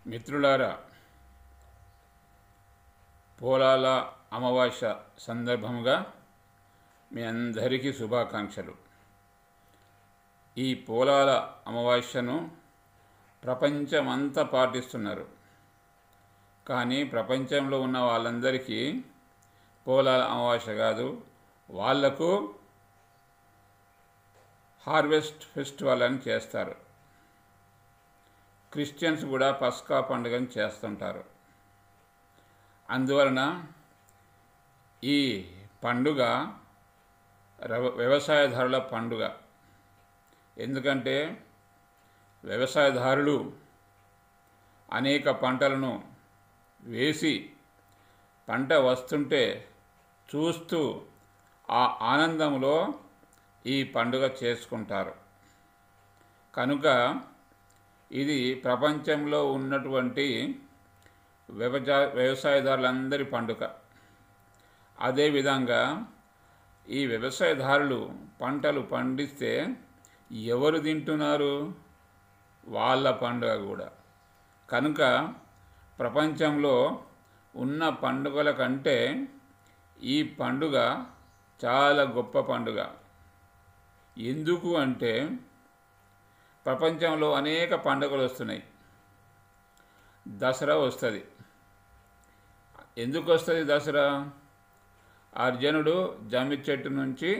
మిత్రులారా పోలాల అమావాస్య సందర్భముగా మీ అందరికీ శుభాకాంక్షలు ఈ పోలాల అమావాస్యను ప్రపంచమంతా పాటిస్తున్నారు కానీ ప్రపంచంలో ఉన్న వాళ్ళందరికీ పోలాల అమావాస్య కాదు వాళ్లకు హార్వెస్ట్ ఫెస్టివల్ అని చేస్తారు క్రిస్టియన్స్ కూడా పస్కా పండుగని చేస్తుంటారు అందువలన ఈ పండుగ రవ- వ్యవసాయదారుల పండుగ ఎందుకంటే వ్యవసాయదారులు అనేక పంటలను వేసి పంట వస్తుంటే చూస్తూ ఆ ఆనందంలో ఈ పండుగ చేసుకుంటారు కనుక ఇది ప్రపంచంలో ఉన్నటువంటి వ్యవసాయ వ్యవసాయదారులందరి పండుగ అదేవిధంగా ఈ వ్యవసాయదారులు పంటలు పండిస్తే ఎవరు తింటున్నారు వాళ్ళ పండుగ కూడా కనుక ప్రపంచంలో ఉన్న పండుగల కంటే ఈ పండుగ చాలా గొప్ప పండుగ ఎందుకు అంటే ప్రపంచంలో అనేక పండుగలు వస్తున్నాయి దసరా వస్తుంది ఎందుకు వస్తుంది దసరా అర్జునుడు జమ్మి చెట్టు నుంచి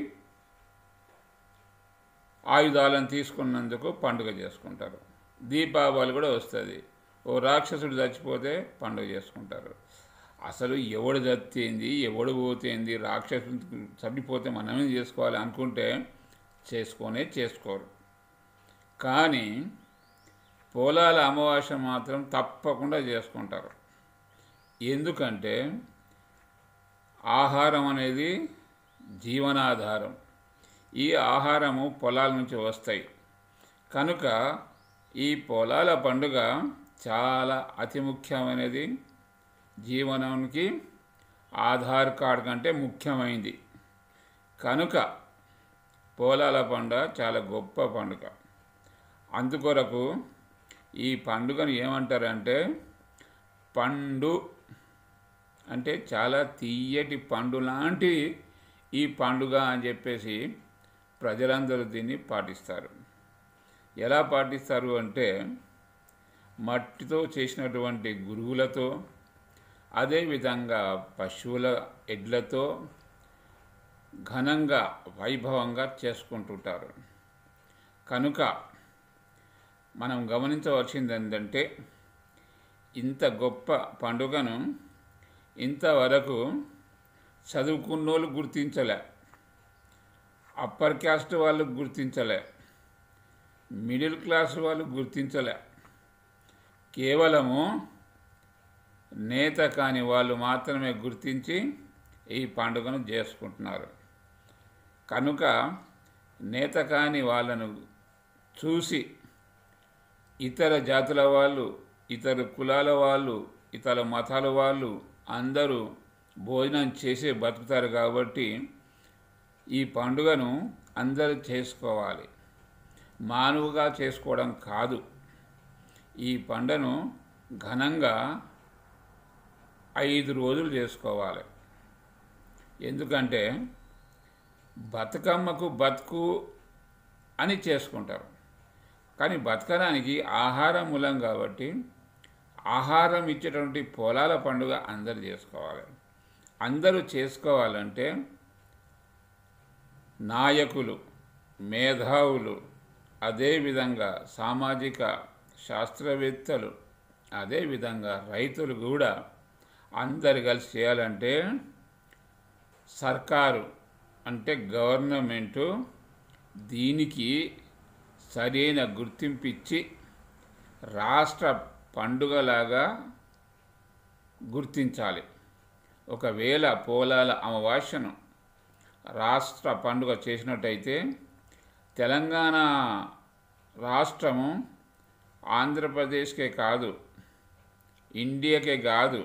ఆయుధాలను తీసుకున్నందుకు పండుగ చేసుకుంటారు దీపావళి కూడా వస్తుంది ఓ రాక్షసుడు చచ్చిపోతే పండుగ చేసుకుంటారు అసలు ఎవడు చచ్చేంది ఎవడు పోతేంది రాక్షసుడు చనిపోతే మనమే చేసుకోవాలి అనుకుంటే చేసుకొనే చేసుకోరు కానీ పొలాల అమావాస్య మాత్రం తప్పకుండా చేసుకుంటారు ఎందుకంటే ఆహారం అనేది జీవనాధారం ఈ ఆహారము పొలాల నుంచి వస్తాయి కనుక ఈ పొలాల పండుగ చాలా అతి ముఖ్యమైనది జీవనానికి ఆధార్ కార్డ్ కంటే ముఖ్యమైనది కనుక పోలాల పండుగ చాలా గొప్ప పండుగ అందుకొరకు ఈ పండుగను ఏమంటారంటే పండు అంటే చాలా తీయటి పండు లాంటి ఈ పండుగ అని చెప్పేసి ప్రజలందరూ దీన్ని పాటిస్తారు ఎలా పాటిస్తారు అంటే మట్టితో చేసినటువంటి గురువులతో అదేవిధంగా పశువుల ఎడ్లతో ఘనంగా వైభవంగా చేసుకుంటుంటారు కనుక మనం గమనించవలసింది ఏంటంటే ఇంత గొప్ప పండుగను ఇంతవరకు చదువుకున్నోళ్ళు గుర్తించలే అప్పర్ క్యాస్ట్ వాళ్ళు గుర్తించలే మిడిల్ క్లాస్ వాళ్ళు గుర్తించలే కేవలము నేత కాని వాళ్ళు మాత్రమే గుర్తించి ఈ పండుగను చేసుకుంటున్నారు కనుక నేత కాని వాళ్ళను చూసి ఇతర జాతుల వాళ్ళు ఇతర కులాల వాళ్ళు ఇతర మతాల వాళ్ళు అందరూ భోజనం చేసే బతుకుతారు కాబట్టి ఈ పండుగను అందరూ చేసుకోవాలి మానువుగా చేసుకోవడం కాదు ఈ పండుగను ఘనంగా ఐదు రోజులు చేసుకోవాలి ఎందుకంటే బతుకమ్మకు బతుకు అని చేసుకుంటారు కానీ బతకడానికి ఆహారం మూలం కాబట్టి ఆహారం ఇచ్చేటువంటి పొలాల పండుగ అందరు చేసుకోవాలి అందరూ చేసుకోవాలంటే నాయకులు మేధావులు అదేవిధంగా సామాజిక శాస్త్రవేత్తలు అదేవిధంగా రైతులు కూడా అందరు కలిసి చేయాలంటే సర్కారు అంటే గవర్నమెంటు దీనికి సరైన గుర్తింపు ఇచ్చి రాష్ట్ర పండుగలాగా గుర్తించాలి ఒకవేళ పోలాల అమావాస్యను రాష్ట్ర పండుగ చేసినట్టయితే తెలంగాణ రాష్ట్రము ఆంధ్రప్రదేశ్కే కాదు ఇండియాకే కాదు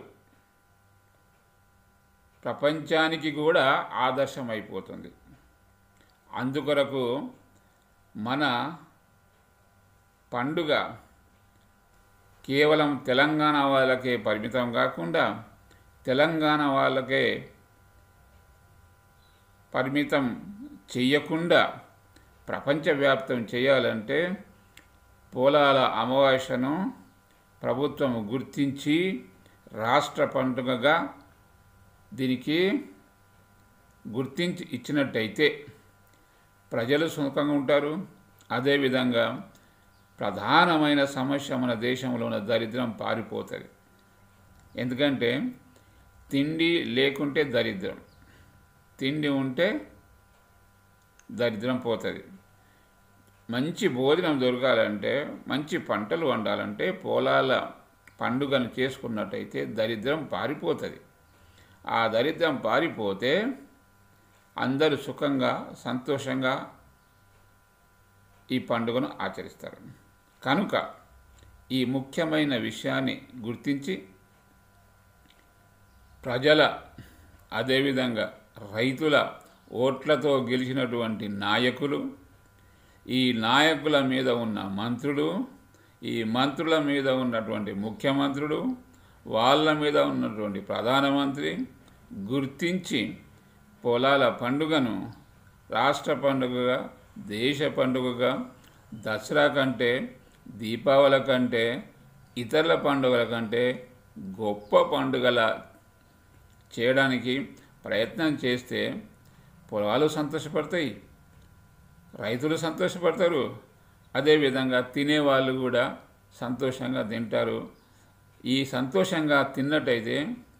ప్రపంచానికి కూడా ఆదర్శం అయిపోతుంది అందుకొరకు మన పండుగ కేవలం తెలంగాణ వాళ్ళకే పరిమితం కాకుండా తెలంగాణ వాళ్ళకే పరిమితం చెయ్యకుండా ప్రపంచవ్యాప్తం చేయాలంటే పోలాల అమావాస్యను ప్రభుత్వం గుర్తించి రాష్ట్ర పండుగగా దీనికి గుర్తించి ఇచ్చినట్టయితే ప్రజలు సుఖంగా ఉంటారు అదేవిధంగా ప్రధానమైన సమస్య మన దేశంలో ఉన్న దరిద్రం పారిపోతుంది ఎందుకంటే తిండి లేకుంటే దరిద్రం తిండి ఉంటే దరిద్రం పోతుంది మంచి భోజనం దొరకాలంటే మంచి పంటలు వండాలంటే పొలాల పండుగను చేసుకున్నట్టయితే దరిద్రం పారిపోతుంది ఆ దరిద్రం పారిపోతే అందరూ సుఖంగా సంతోషంగా ఈ పండుగను ఆచరిస్తారు కనుక ఈ ముఖ్యమైన విషయాన్ని గుర్తించి ప్రజల అదేవిధంగా రైతుల ఓట్లతో గెలిచినటువంటి నాయకులు ఈ నాయకుల మీద ఉన్న మంత్రులు ఈ మంత్రుల మీద ఉన్నటువంటి ముఖ్యమంత్రులు వాళ్ళ మీద ఉన్నటువంటి ప్రధానమంత్రి గుర్తించి పొలాల పండుగను రాష్ట్ర పండుగగా దేశ పండుగగా దసరా కంటే దీపావళి కంటే ఇతరుల పండుగల కంటే గొప్ప పండుగల చేయడానికి ప్రయత్నం చేస్తే పొలాలు సంతోషపడతాయి రైతులు సంతోషపడతారు అదేవిధంగా తినేవాళ్ళు కూడా సంతోషంగా తింటారు ఈ సంతోషంగా తిన్నట్టయితే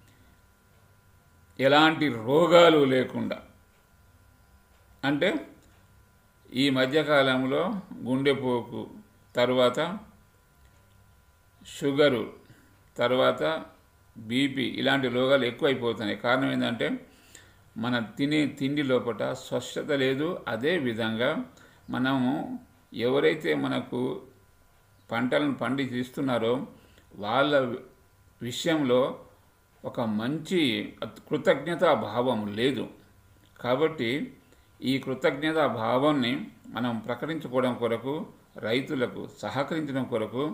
ఎలాంటి రోగాలు లేకుండా అంటే ఈ మధ్యకాలంలో గుండెపోకు తర్వాత షుగరు తర్వాత బీపీ ఇలాంటి రోగాలు ఎక్కువైపోతున్నాయి కారణం ఏంటంటే మన తినే తిండి లోపల స్వచ్ఛత లేదు అదే విధంగా మనము ఎవరైతే మనకు పంటలను పండించి ఇస్తున్నారో వాళ్ళ విషయంలో ఒక మంచి కృతజ్ఞతా భావం లేదు కాబట్టి ఈ కృతజ్ఞతా భావాన్ని మనం ప్రకటించుకోవడం కొరకు రైతులకు సహకరించడం కొరకు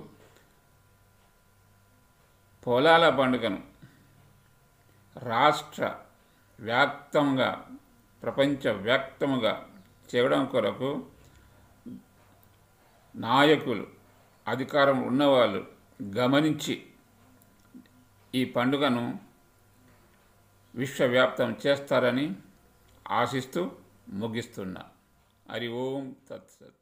పొలాల పండుగను రాష్ట్ర వ్యాప్తంగా ప్రపంచ వ్యాప్తముగా చేయడం కొరకు నాయకులు అధికారం ఉన్నవాళ్ళు గమనించి ఈ పండుగను విశ్వవ్యాప్తం చేస్తారని ఆశిస్తూ ముగిస్తున్నా హరి ఓం తత్సత్